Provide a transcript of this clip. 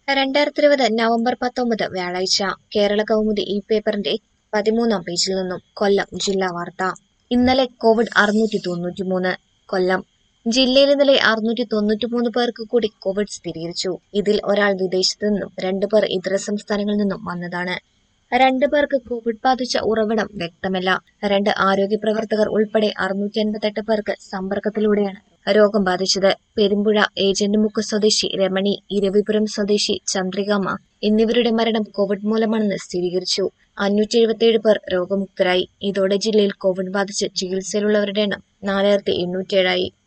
രണ്ടായിരത്തി ഇരുപത് നവംബർ പത്തൊമ്പത് വ്യാഴാഴ്ച കേരള കൗമുദി ഈ പേപ്പറിന്റെ പതിമൂന്നാം പേജിൽ നിന്നും കൊല്ലം ജില്ലാ വാർത്ത ഇന്നലെ കോവിഡ് അറുന്നൂറ്റി തൊണ്ണൂറ്റിമൂന്ന് കൊല്ലം ജില്ലയിൽ ഇന്നലെ അറുന്നൂറ്റി തൊണ്ണൂറ്റിമൂന്ന് പേർക്ക് കൂടി കോവിഡ് സ്ഥിരീകരിച്ചു ഇതിൽ ഒരാൾ വിദേശത്തു നിന്നും രണ്ടു പേർ ഇതര സംസ്ഥാനങ്ങളിൽ നിന്നും വന്നതാണ് രണ്ടു പേർക്ക് കോവിഡ് ബാധിച്ച ഉറവിടം വ്യക്തമല്ല രണ്ട് ആരോഗ്യ പ്രവർത്തകർ ഉൾപ്പെടെ അറുന്നൂറ്റി അൻപത്തെട്ട് പേർക്ക് സമ്പർക്കത്തിലൂടെയാണ് രോഗം ബാധിച്ചത് പെരുമ്പുഴ ഏജന്റുമുക്ക് സ്വദേശി രമണി ഇരവിപുരം സ്വദേശി ചന്ദ്രികാമ്മ എന്നിവരുടെ മരണം കോവിഡ് മൂലമാണെന്ന് സ്ഥിരീകരിച്ചു അഞ്ഞൂറ്റി എഴുപത്തിയേഴ് പേർ രോഗമുക്തരായി ഇതോടെ ജില്ലയിൽ കോവിഡ് ബാധിച്ച് ചികിത്സയിലുള്ളവരുടെ എണ്ണം നാലായിരത്തി എണ്ണൂറ്റിയേഴായി